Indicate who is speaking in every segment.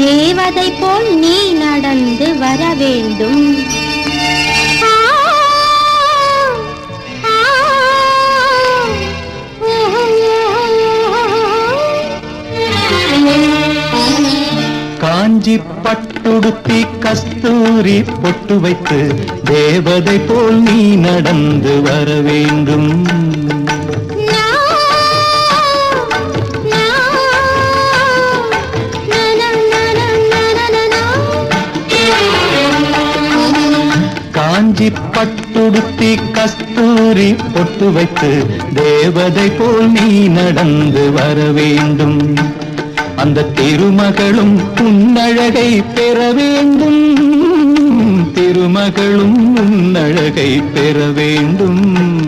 Speaker 1: தேவதை போல் நீ நடந்து வர வேண்டும் ஆ, ஆ,
Speaker 2: காஞ்சி பட்டுடுத்தி கஸ்தூரி பொட்டு வைத்து தேவதை போல் நீ நடந்து வர வேண்டும்
Speaker 1: நா, நா, நா, நா, நா, நா, நா, நா, நா.
Speaker 2: காஞ்சி பட்டுடுத்தி கஸ்தூரி பொட்டு வைத்து தேவதை போல் நீ நடந்து வர வேண்டும் அந்த திருமகளும் உன்னழகை பெற வேண்டும் திருமகளும் உன்னழகை பெற வேண்டும்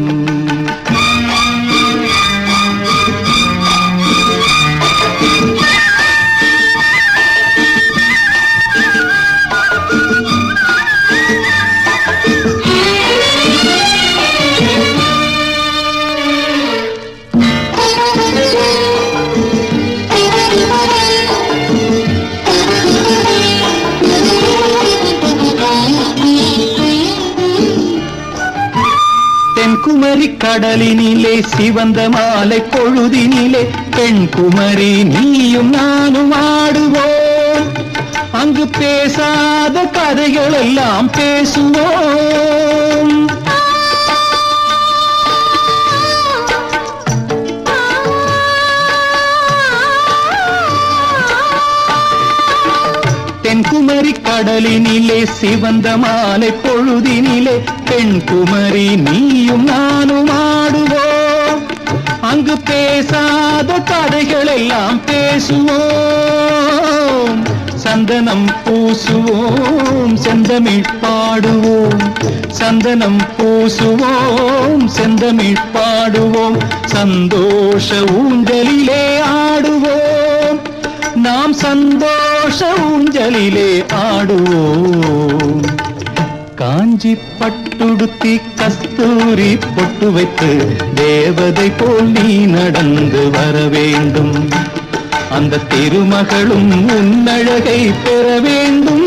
Speaker 2: தென்குமரி கடலினிலே சிவந்த மாலை பொழுதினிலே பெண் குமரி நீயும் நானும் ஆடுவோம் அங்கு பேசாத கதைகள் எல்லாம் பேசுவோம் தென்குமரி கடலினிலே சிவந்த மாலை பொழுதினிலே பெண் குமரி நீயும் நானும் ஆடுவோம் அங்கு பேசாத கதைகள் எல்லாம் பேசுவோம் சந்தனம் பூசுவோம் செந்தமிழ் பாடுவோம் சந்தனம் பூசுவோம் செந்தமிழ் பாடுவோம் சந்தோஷ ஊஞ்சலிலே ஆடுவோம் நாம் சந்தோஷ ஊஞ்சலிலே ஆடுவோம் காஞ்சி பட்டுடுத்தி கஸ்தூரி பொட்டு வைத்து தேவதை போல் நீ நடந்து வர வேண்டும் அந்த திருமகளும் உன்னழகை பெற வேண்டும்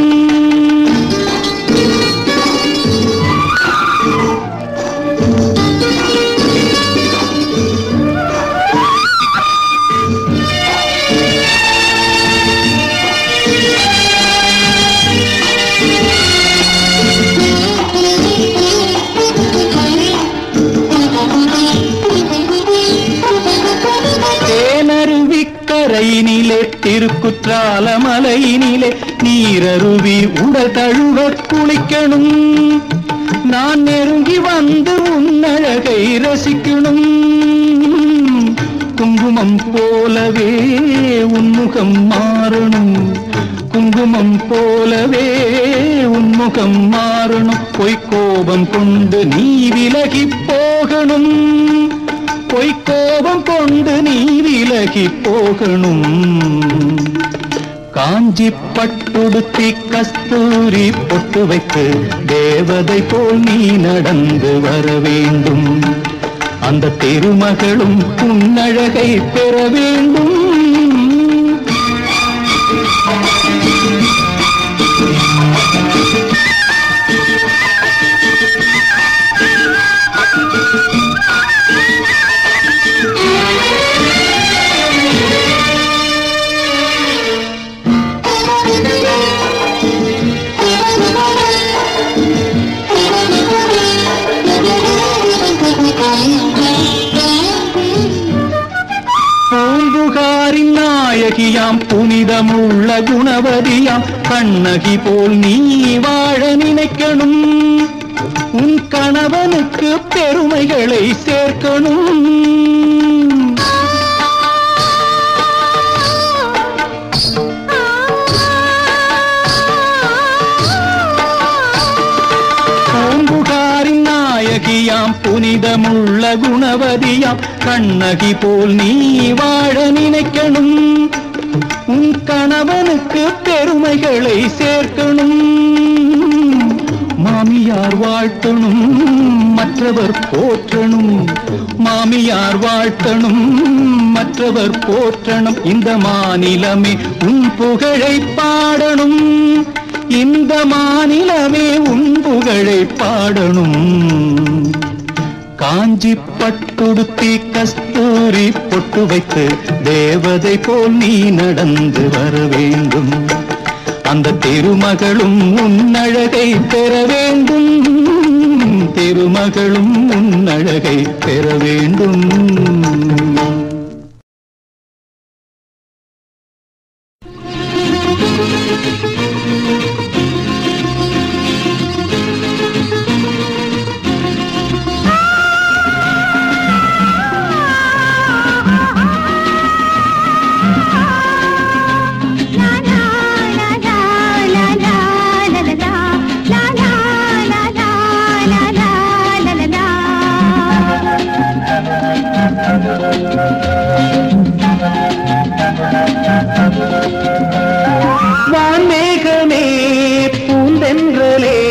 Speaker 2: தேனருவிக்கரையினிலே திருக்குற்றால மலையினிலே நீரருவி உடல் தழுவ குளிக்கணும் நான் நெருங்கி வந்து உன்னழகை ரசிக்கணும் குங்குமம் போலவே உன்முகம் மாறணும் குங்குமம் போலவே உன்முகம் மாறணும் பொய்க்கோபம் கொண்டு நீ விலகி போகணும் பொய்க்கோபம் கொண்டு நீ விலகி போகணும் காஞ்சி பட்டுடுத்தி கஸ்தூரி பொட்டு வைத்து தேவதை போல் நீ நடந்து வர வேண்டும் அந்த திருமகளும் உன்னழகை பெற வேண்டும் பூம்புகாரின் நாயகியாம் புனிதமுள்ள குணவதியாம் கண்ணகி போல் நீ வாழ நினைக்கணும் உன் கணவனுக்கு பெருமைகளை சேர்க்கணும் பூம்புகாரின் நாயகியாம் புனிதமுள்ள குணவதியாம் கண்ணகி போல் நீ வாழ நினைக்கணும் உன் கணவனுக்கு பெருமைகளை சேர்க்கணும் மாமியார் வாழ்த்தணும் மற்ற மற்றவர் போற்றணும் மாமியார் வாழ்த்தணும் மற்றவர் போற்றணும் இந்த மாநிலமே உன் புகழை பாடணும் இந்த மாநிலமே உன் புகழை பாடணும் காஞ்சி பட்டுடுத்தி கஸ்தூரி பொட்டு வைத்து தேவதை போல் நீ நடந்து வர வேண்டும் அந்த திருமகளும் உன்னழகை பெற வேண்டும் திருமகளும் உன்னழகை பெற வேண்டும் வான்மேகமே பூந்தென்றலே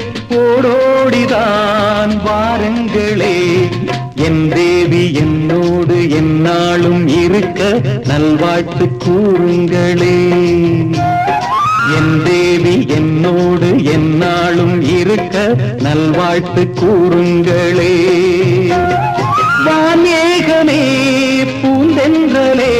Speaker 2: ஓடோடிதான் வாருங்களே என் தேவி என்னோடு என்னாலும் இருக்க நல்வாழ்த்து கூறுங்களே என் தேவி என்னோடு என்னாலும் இருக்க நல்வாழ்த்து கூறுங்களே வான்மேகமே பூந்தென்றலே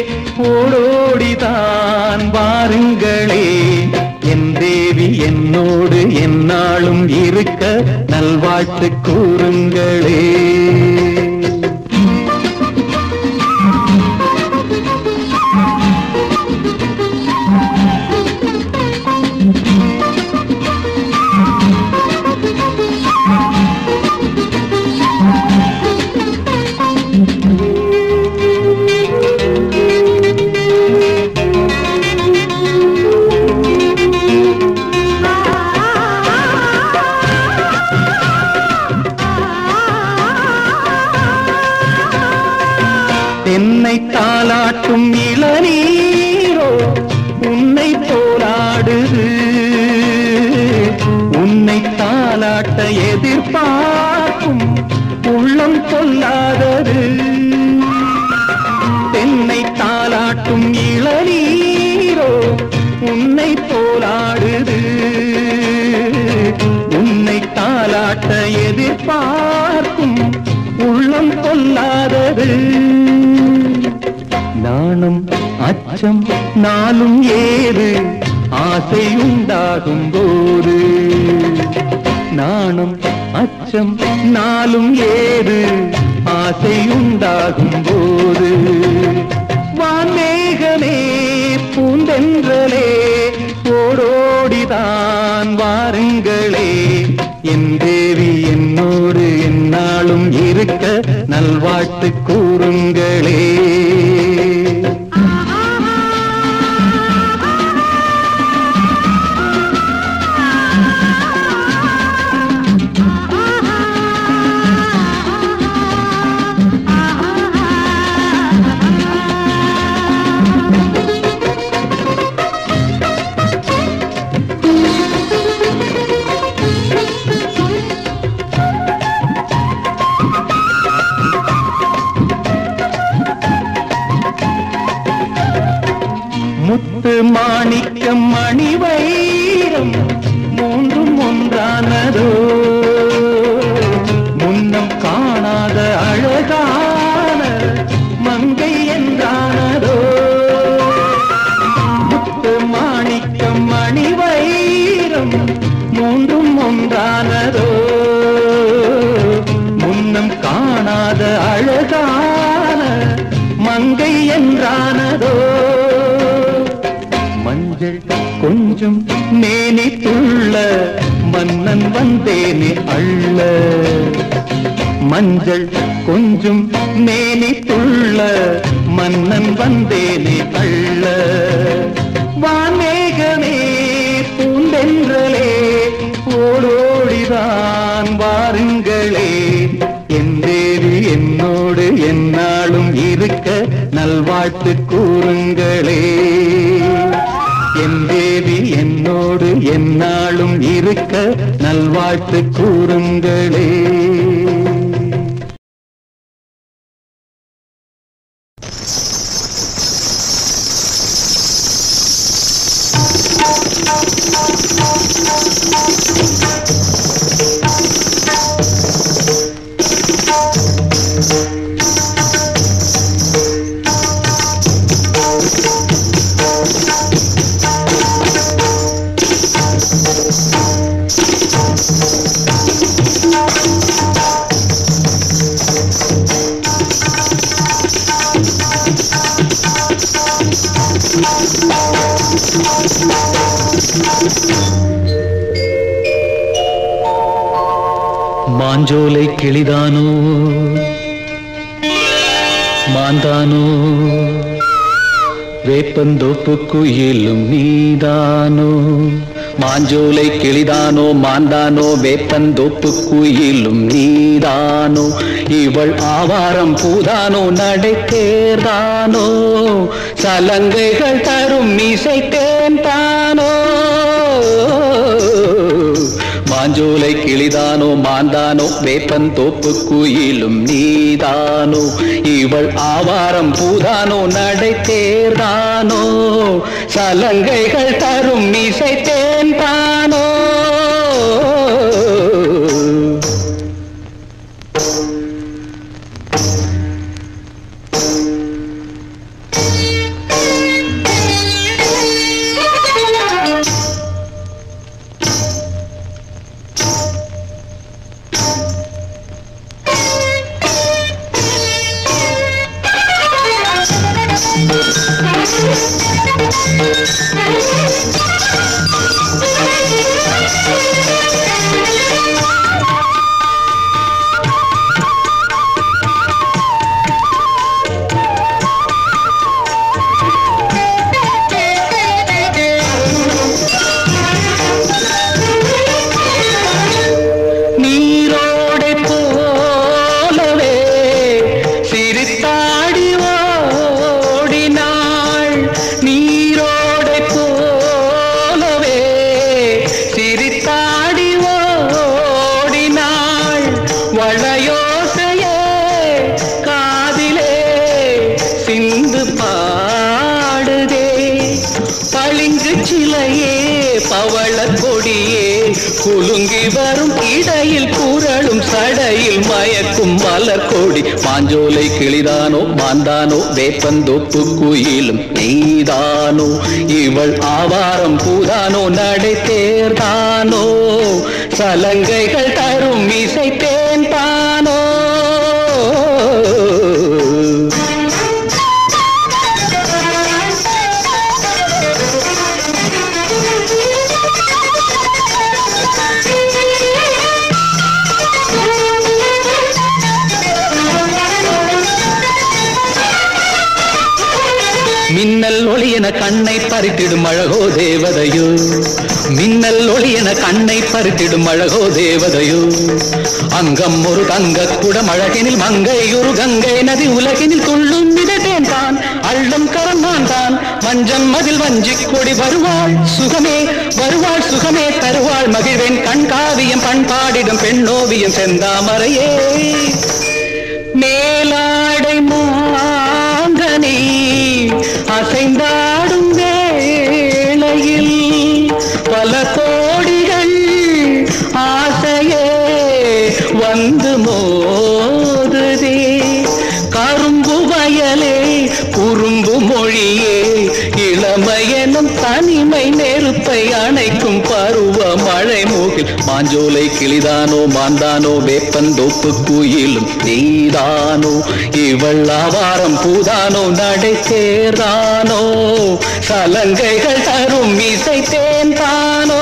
Speaker 2: ஓடோடிதான் வாருங்களே என் தேவி என்னோடு என்னாலும் இருக்க நல்வாழ்த்து கூறுங்களே தென்னை தாலாட்டும் இளநீரோ உன்னை போராடுது உன்னை தாலாட்ட எதிர்பார்க்கும் உள்ளம் கொல்லாதது தென்னை தாலாட்டும் இளநீரோ உன்னை போராடுது உன்னை தாலாட்ட எதிர்பார்க்கும் உள்ளம் கொல்லாதது நாணம் அச்சம் நாளும் ஏது ஆசை உண்டாகும் போது நாணம் அச்சம் நாளும் ஏது ஆசை உண்டாகும் போது வான்மேகமே பூந்தென்றலே ஓடோடிதான் வாருங்களே என் தேவி என்னோடு என்னாலும் இருக்க நல்வாழ்த்து கூறுங்களே முத்து மாணிக்கம் மணி வைரம் மூன்றும் ஒன்றானதோ முன்னம் காணாத அழகான மங்கை என்றானதோ முத்து மாணிக்கம் மணி வைரம் மூன்றும் ஒன்றானதோ முன்னம் காணாத அழகான மங்கை என்றானதோ மஞ்சள் கொஞ்சம் மேனி துள்ள மன்னன் வந்தேனே அள்ள மஞ்சள் கொஞ்சம் மேனி துள்ள மன்னன் வந்தேனே அள்ள வான்மேகமே பூந்தென்றலே ஓடோடிதான் வாருங்களே என் தேவி என்னோடு என்னாலும் இருக்க நல்வாழ்த்து கூறுங்களே என் தேவி என்னோடு என்னாலும் இருக்க நல்வாழ்த்து கூறுங்களே மாஞ்சோலை கிளிதானோ மாந்தானோ வேப்பந்தோப்பு குயிலும் நீதானோ மாஞ்சோலை கிளிதானோ மாந்தானோ வேப்பந்தோப்பு குயிலும் நீதானோ இவள் ஆவாரம் பூதானோ நடை தேர்தானோ சலங்கைகள் தரும் மீசை தேன் தானோ மாஞ்சோலை கிளிதானோ மாந்தானோ வேப்பன் தோப்பு குயிலும் நீதானோ இவள் ஆவாரம் பூதானோ நடை தேர்தானோ சலங்கைகள் தரும் மீசை தேன் தானோ நீரோடை போலவே சிரித்தாடி ஓடினாள் நீரோடை போலவே சிரித்தாடி ஓடினாள் வளையோசையே காதிலே சிந்து பாடுதே பளிங்கு சிலையே பவள கொடியே குலுங்கி வரும் இடையில் குரலும் சடையில் மயக்கும் மலர் கொடி மாஞ்சோலை கிளிதானோ மாந்தானோ வேப்பந்தோப்பு குயிலும் நீதானோ இவள் ஆவாரம் பூதானோ நடை தேர்தானோ சலங்கைகள் தரும் இசை தேன் தானோ மின்னல் ஒளியன கண்ணை பறித்திடும் அழகோ தேவதையோ மின்னல் ஒளியன கண்ணை பறித்திடும் அழகோ தேவதையோ அங்கம் ஒரு தங்க குடம் அழகினில் மங்கை ஒரு கங்கை நதி உலகினில் துள்ளும் மிதட்டேன் தான் அள்ளும் கரம் நான் தான் மஞ்சம் மதில் வஞ்சி கொடி வருவாள் சுகமே வருவாள் சுகமே தருவாள் மகிழ்வேன் கண் காவியம் பண்பாடிடும் பெண்ணோவியம் செந்தாமரையே மேலாடை மாங்கனி அசைந்தாடும் வேளையில் பல கோடிகள் ஆசையே வந்து மோதுதே கரும்பு வயலே குறும்பு மொழியே இளமையெனும் தனிமை நெருப்பை அணைக்கும் பருவ மழை மூகில் மாஞ்சோலை கிளிதானோ மாந்தானோ வேப்பந்தோப்பு குயிலும் நீதானோ இவள் ஆவாரம் பூதானோ நடை தேர்தானோ சலங்கைகள் தரும் இசை தேன் தானோ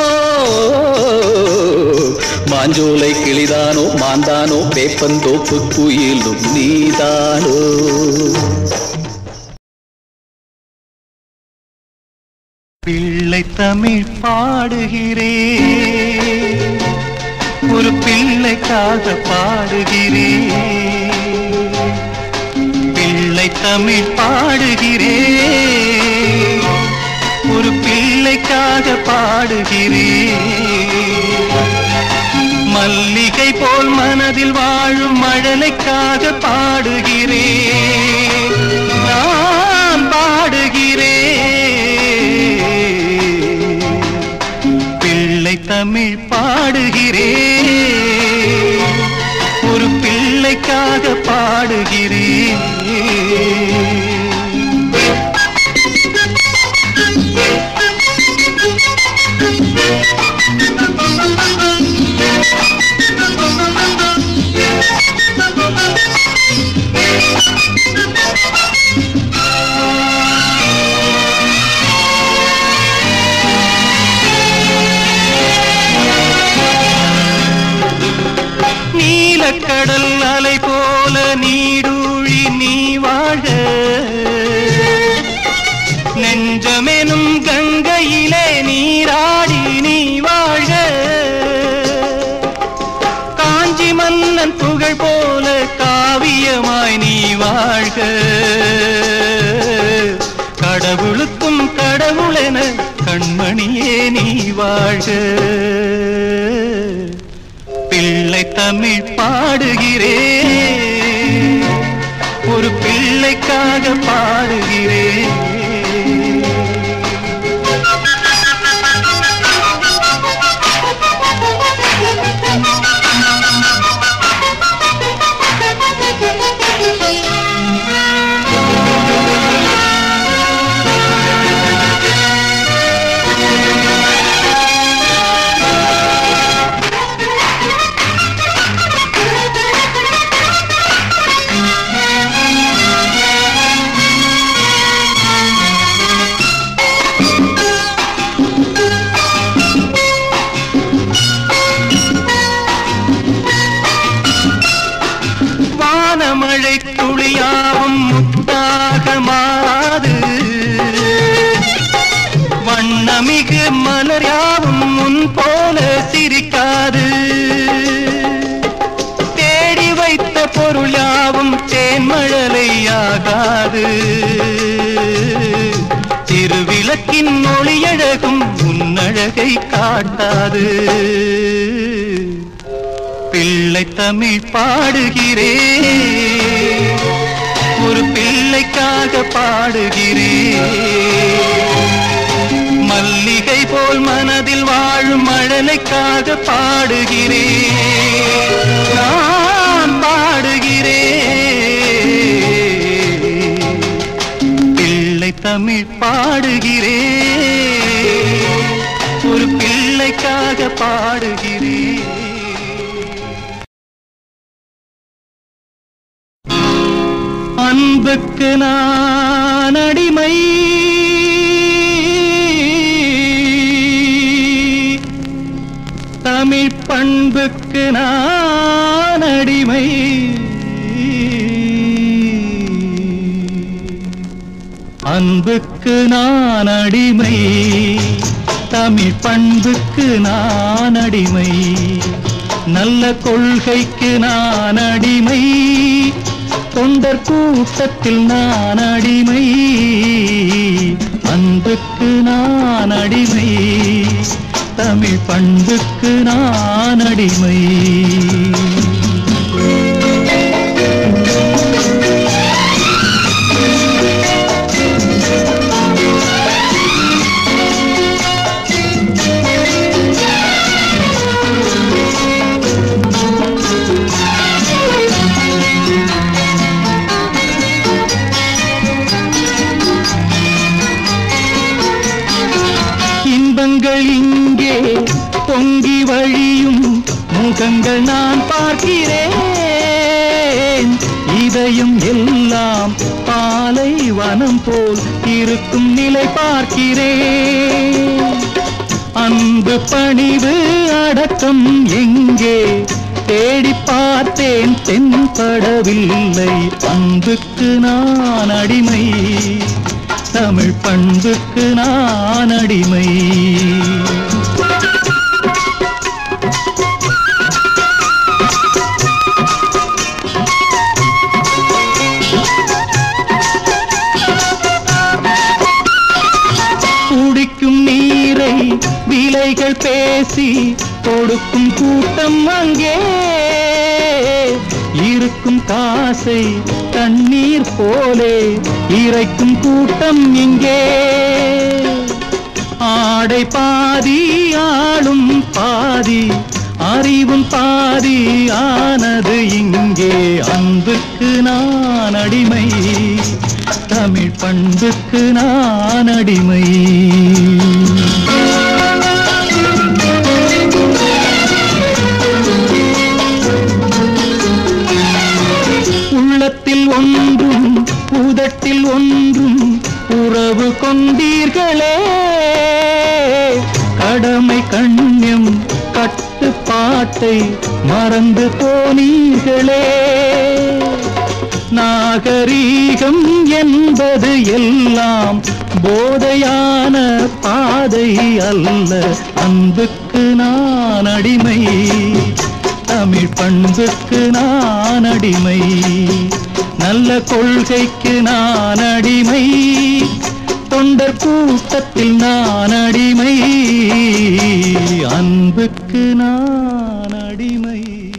Speaker 2: மாஞ்சோலை கிளிதானோ மாந்தானோ வேப்பந்தோப்பு குயிலும் நீதானோ பிள்ளை தமிழ் பாடுகிறேன் ஒரு பிள்ளைக்காக பாடுகிறேன் பிள்ளை தமிழ் பாடுகிறேன் ஒரு பிள்ளைக்காக பாடுகிறேன் மல்லிகை போல் மனதில் வாழும் மழலைக்காக பாடுகிறேன் நான் பாடுகிறேன்
Speaker 3: தமிழ் பாடுகிறேன் ஒரு பிள்ளைக்காக பாடுகிறேன் நீலக்கடல் அலை போல நீடூழி நீ வாழ நெஞ்சமெனும் கங்கையிலே நீராடி நீ வாழ காஞ்சி மன்னன் புகழ் போல காவியமாய் நீ வாழ்க கடவுளுக்கும் கடவுளென கண்மணியே நீ வாழ்க பிள்ளை தமிழ் பாடுகிறேன் ஒரு பிள்ளைக்காக பாடுகிறேன் வானமழை துளியாவும் முத்தாக மாறாது வண்ணமிகு மலர் யாவும் முன் போல சிரிக்காது தேடி வைத்த பொருள் யாவும் தேன்மழலையாகாது திருவிளக்கின் ஒளியழகும் உன்னழகை காட்டாது பிள்ளை தமிழ் பாடுகிறேன் ஒரு பிள்ளைக்காக பாடுகிறேன் மல்லிகை போல் மனதில் வாழும் மழலைக்காக பாடுகிறேன் நான் பாடுகிறேன் பிள்ளை தமிழ் பாடுகிறேன் ஒரு பிள்ளைக்காக பாடுகிறேன் அன்புக்கு நான் அடிமை தமிழ் பண்புக்கு நான் அடிமை அன்புக்கு நான் அடிமை தமிழ் பண்புக்கு நான் அடிமை நல்ல கொள்கைக்கு நான் அடிமை தொண்டர் கூட்டத்தில் நான் அடிமை அன்புக்கு நான் அடிமை தமிழ் பண்புக்கு நான் அடிமை இன்பங்கள் இங்கே பொங்கி வழியும் முகங்கள் நான் பார்க்கிறேன் இதயம் எல்லாம் பாலை வனம் போல் இருக்கும் நிலை பார்க்கிறேன் அன்பு பணிவு அடக்கம் எங்கே தேடி பார்த்தேன் தென்படவில்லை அன்புக்கு நான் அடிமை தமிழ் பண்புக்கு நான் அடிமை குடிக்கும் நீரை விலைகள் பேசி கொடுக்கும் கூட்டம் அங்கே இருக்கும் காசை தண்ணீர் போலே இறைக்கும் கூட்டம் இங்கே ஆ ஆடை பாதி ஆளும் பாதி அறிவும் பாதி ஆனது இங்கே அன்புக்கு நான் அடிமை தமிழ் பண்புக்கு நான் அடிமை உள்ளத்தில் ஒன்றும் உதட்டில் ஒன்றும் உறவு கொண்டீர்களே கடமை கண்ணியம் கட்டுப்பாட்டை மறந்து போனீர்களே நாகரீகம் என்பது எல்லாம் போதையான பாதை அல்ல அன்புக்கு நான் அடிமை தமிழ் பண்புக்கு நான் அடிமை நல்ல கொள்கைக்கு நான் அடிமை தொண்டர் கூட்டத்தில் நான் அடிமை அன்புக்கு நான் அடிமை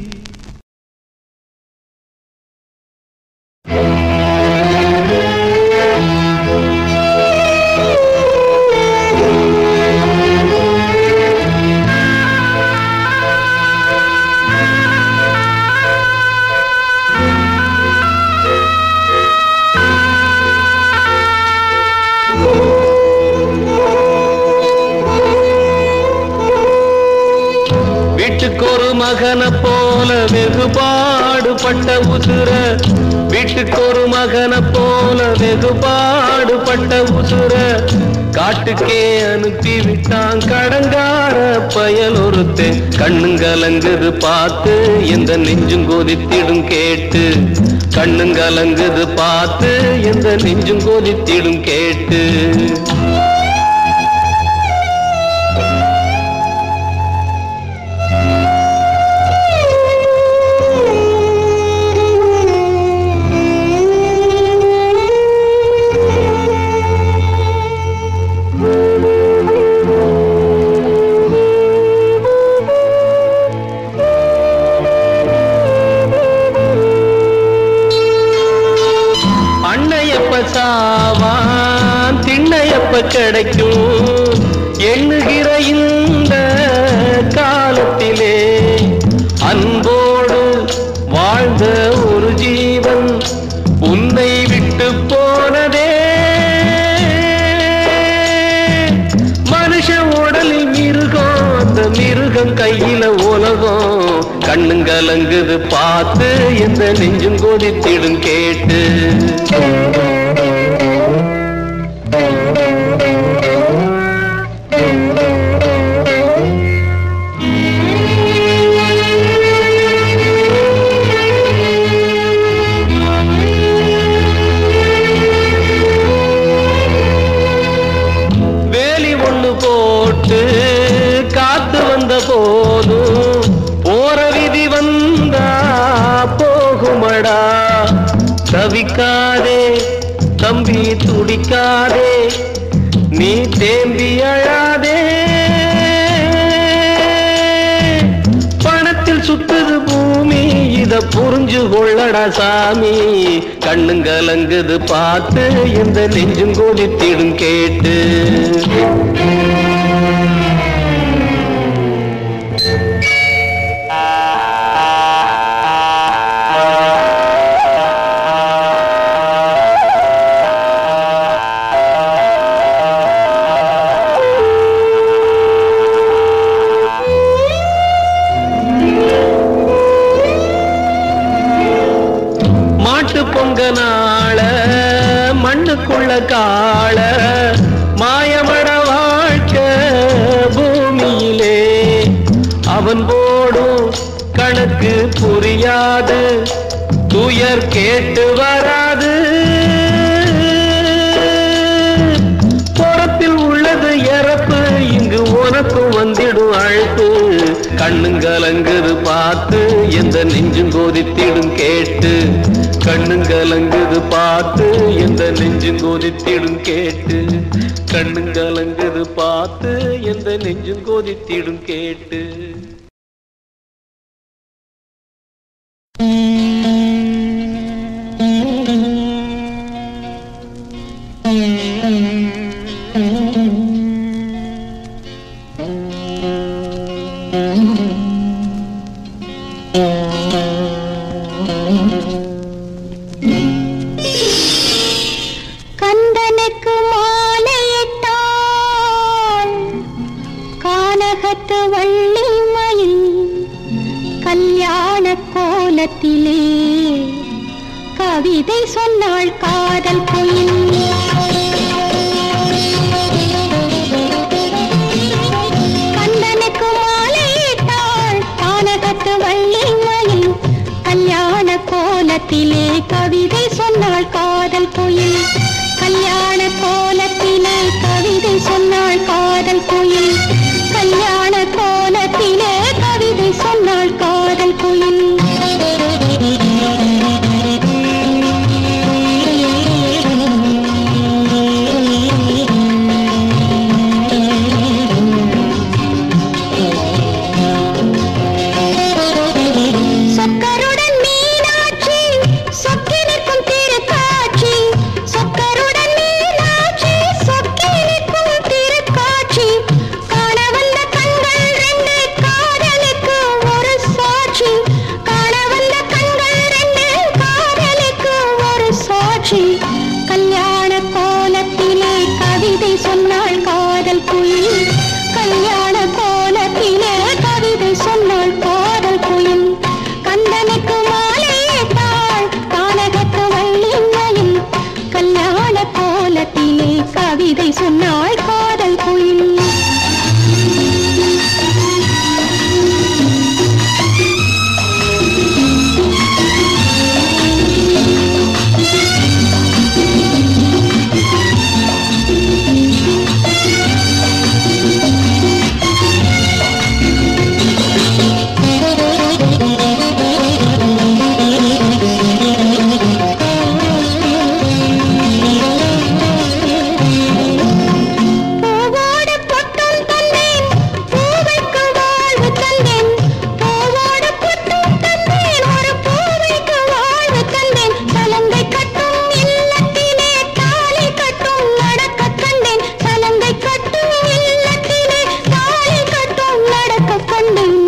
Speaker 2: வீட்டுக்கு ஒரு மகனை போல வெகுபாடுபட்ட உசுர வீட்டுக்கு ஒரு மகனை போல வெகுபாடுபட்ட உசுர காட்டுக்கே அனுப்பி விட்டான் கடங்கார பயல் ஒருத்தன் கண்ணுங்கலங்குது பார்த்து எந்த நெஞ்சும் கொதித்திடும் கேட்டு கண்ணுங்கலங்குது பார்த்து எந்த நெஞ்சும் கொதித்திடும் கேட்டு அண்ணையப்ப சாவான் திண்ணையப்ப கிடைக்கும் எண்ணுகிற இந்த காலத்திலே அன்போடு வாழ்ந்த ஒரு ஜீவன் உன்னை விட்டு போனதே மனுஷ உடலில் மிருகம் அந்த மிருகம் கையில உலகம் கண்ணுங்கலங்குது பார்த்து எந்த நெஞ்சும் கொதித்திடும் கேட்டு வேலி ஒண்ணு போட்டு காத்து வந்த போதும் போற விதி வந்தா போகுமடா தவிக்காதே தம்பி துடிக்காதே நீ தேம்பி அழாதே பணத்தில் சுத்துது பூமி இத புரிஞ்சு கொள்ளடா சாமி கண்ணுங்கலங்குது பார்த்து எந்த நெஞ்சும் கொதித்திடும் கேட்டு மாட்டு பொங்க நாள மண்ணுக்குள்ள காள மாயமட வாழ்க்கை பூமியிலே அவன் போடும் கணக்கு புரியாது துயர் கேட்டு வராது புறத்தில் உள்ளது இறப்பு இங்கு உனக்கும் வந்திடும் அழைப்பு கண்ணுங்கலங்குது பார்த்து எந்த நெஞ்சும் கோதித்திடும் கேட்டு கண்ணுங்கலங்குது பார்த்து எந்த நெஞ்சும் கோதித்திடும் கேட்டு கண்ணுங்கலங்குது பார்த்து எந்த நெஞ்சும் கோதித்திடும் கேட்டு
Speaker 1: கந்தனுக்கு மாலையிட்டாள் கானகத்து வள்ளி மயில் கல்யாண கோலத்திலே கவிதை சொன்னாள் காதல் குயில் கந்தனுக்கு மாலையிட்டாள் கானகத்து வள்ளி மயில் கல்யாண கோலத்திலே கவிதை சொன்னாள் காதல் குயில் கல்யாண கோலத்திலே கவிதை சொன்னாள் காதல் குயில் கல்யாண கோலத்திலே கவிதை சொன்னாள் காதல் குயில் சொக்கருடன் மீனாட்சி சொக்கி நிற்கும் திருக்காட்சி சொக்கருடன் மீனாட்சி சொக்கி நிற்கும் திருக்காட்சி காண வந்த கண்கள் ரெண்டு காதலுக்கு ஒரு சாட்சி காண வந்த கண்கள் ரெண்டு காதலுக்கு ஒரு சாட்சி கல்யாண கோலத்திலே கவிதை சொன்னாள் காதல் குயில் கல்யாண கோலத்திலே கவிதை சொன்னாள் காதல் குயில் கந்தனுக்கு மாலையிட்டாள் கானகத்து வள்ளிமையில் கல்யாண கோலத்திலே கவிதை சொன்னாள் காதல் குயில் பூவோடு பொட்டும் தந்தேன் பூவைக்கு வாழ்வு தந்தேன் பூவோடு பொட்டும் தந்தேன் ஒரு பூவைக்கு வாழ்வு தந்தேன் சலங்கை கட்டும் இல்லத்திலே தாலி கட்டும் நடக்க கண்டேன் சலங்கை கட்டும் இல்லத்திலே தாலி கட்டும் நடக்க கண்டேன்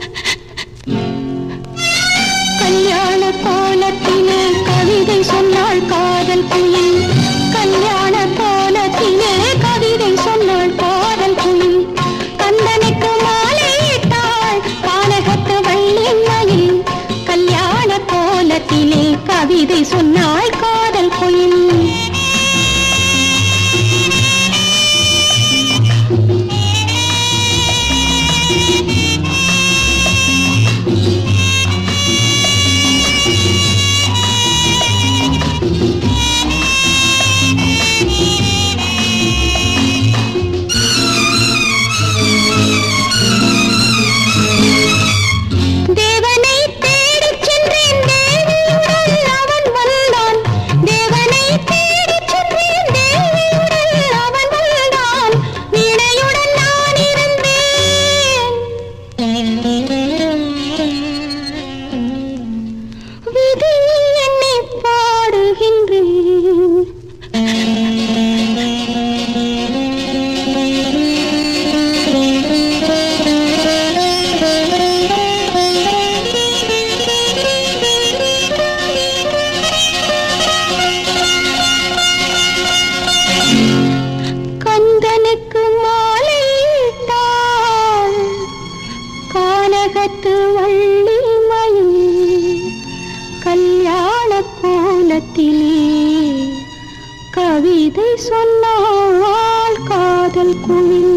Speaker 1: கல்யாண கோலத்திலே கவிதை சொன்னாள் காதல் குயில் கல்யாண கோலத்திலே கவிதை சொன்னாள் காதல் குயில் கந்தனுக்கு மாலையிட்டாள் கானகத்து வள்ளிமையில் கல்யாண கோலத்திலே கவிதை சொன்னாள் காதல் குயில் தேவனை தேடிச் சென்றேன் தேவியுடன் அவன் வந்தான் தேவனை தேடிச் சென்றேன் தேவியுடன் அவன் வந்தான் வீணையுடன் நான் இருந்தேன் விதி என்னை பாடுகின்றேன் கந்தனுக்கு மாலையிட்டாள் கானகத்து வள்ளி மயில் கல்யாண கோலத்திலே கவிதை சொன்னாள் காதல் குயில்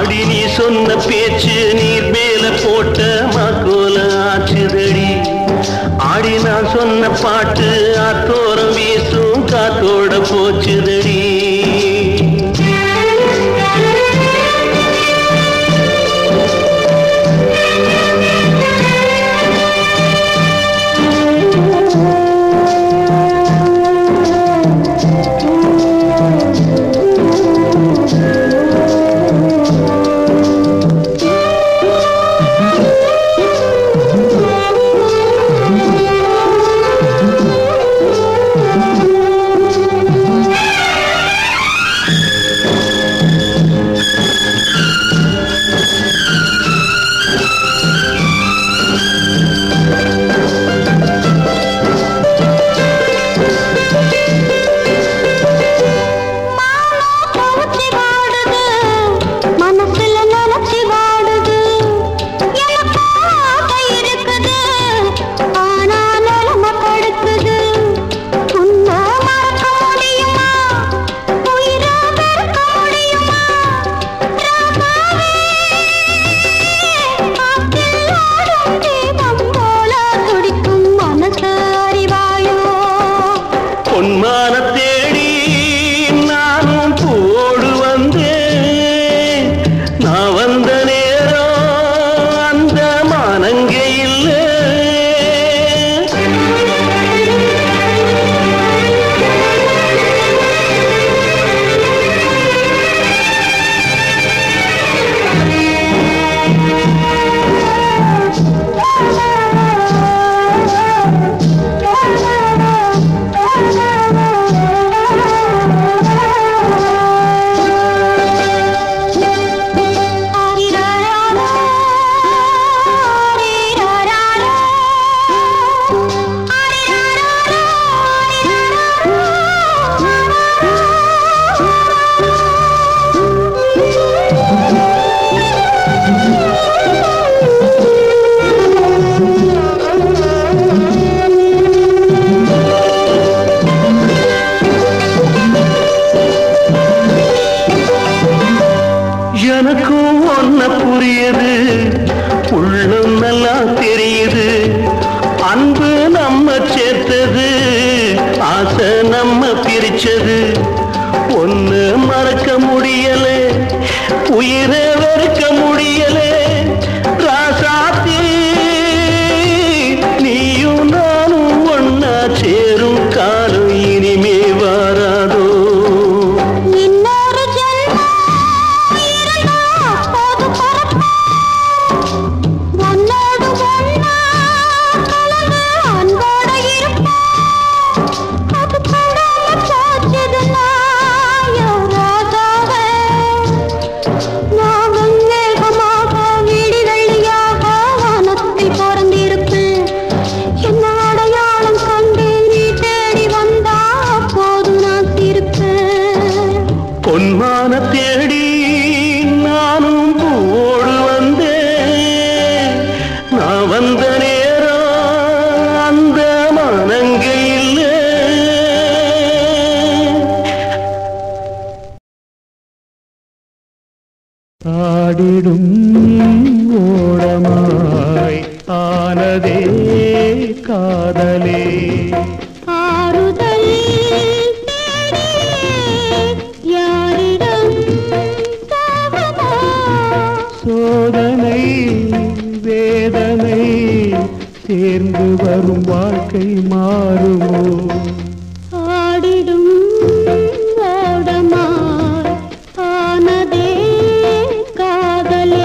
Speaker 4: அடி நீ சொன்ன பேச்சு நீர் மேல போட்ட மாக்கோல ஆச்சுதடி ஆடி நான் சொன்ன பாட்டு ஆத்தோரம் வீசும் காத்தோட போச்சுதடி
Speaker 1: கவுச்சி வாடுது மனசுல நினைச்சு வாடுது எனக்கு ஆசை இருக்குது ஆனா நிலைமை தடுக்குது உன்னை மறக்க முடியுமா உயிரை வெறுக்க முடியுமா ராமாவே காற்றில் ஆடும் தீபம் போல துடிக்கும் மனசு அறிவாயோ
Speaker 4: பொன்மான தேடி நானும் பூவோடு வந்தேன் நான் வந்த நேரம் அந்த மானங்க இல்லை எனக்கும் ஒன்ன புரியுது உள்ளம் நல்லா தெரியுது அன்பு நம்ம சேர்த்தது ஆசை நம்ம பிரிச்சது ஒண்ணு மறக்க முடியல உயிரை வெறுக்க முடியல ராசாத்தி நீயும் நானும் ஒன்னா சேரும் காலம் இனிமே வராதோ
Speaker 1: இன்னொரு ஜென்மம் இருந்தா அப்போது பிறப்போம். உன்னோடு ஒண்ணா கலந்து அன்போட இருப்போம். அது படாம போச்சுதுன்னா என் ராஜாவே. நான் வெண்மேகமாக விடி வெள்ளியாக வானத்தில் பிறந்திருப்பேன். என்ன அடையாளம் கண்டு நீ தேடி வந்தா அப்போது நான் சிரிப்பேன்
Speaker 4: பொன்மான தேடி நானும் பூவோடு வந்தேன் நான் வந்த நேரம் அந்த மனங்க இல்லை
Speaker 3: ஆடிடும் ஓடமாய் ஆனதே காதலே
Speaker 1: ஆறுதல் தேடி யாரிடம் சாவதா?
Speaker 3: சோதனை வேதனை சேர்ந்து வரும் வாழ்க்கை மாறுமோ
Speaker 1: ஆடிடும் ஓடமாய் ஆனதே காதலே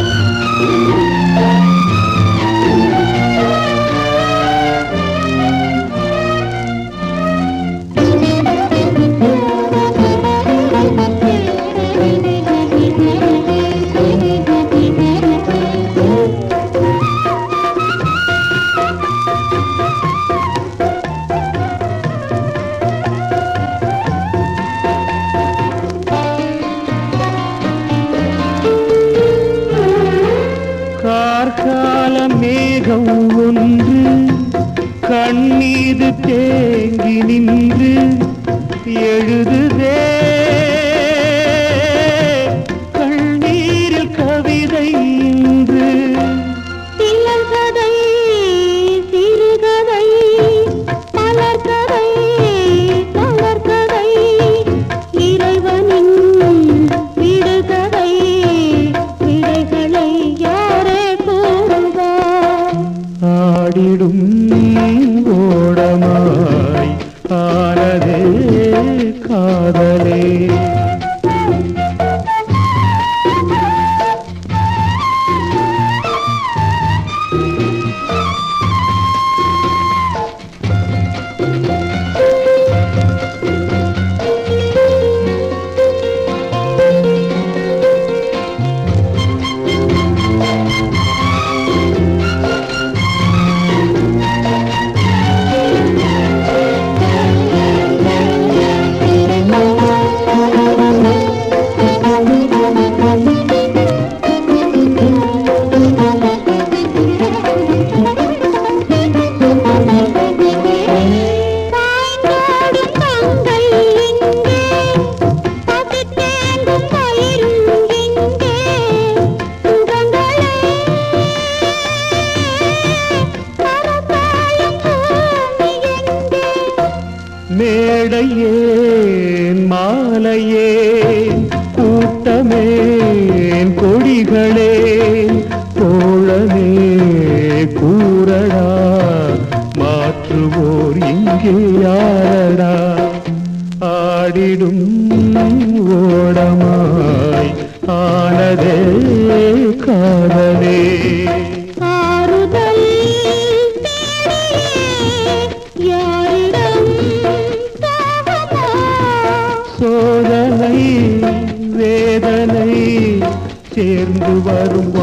Speaker 3: கார்கால மேகம் ஒன்று கண்ணீது தேங்கி நின்று எழுதுதே கண்ணீர் கூட்டமேன் கொடிகளே தோழனே கூறடா மாற்றுவோர் இங்கே யாரடா ஆடிடும் ஓடமாய் ஆனதே காதலே
Speaker 1: ஆறுதல் தேடியே யாரிடம் தாகமா
Speaker 3: சோதனை வேதனை சேர்ந்து வரும்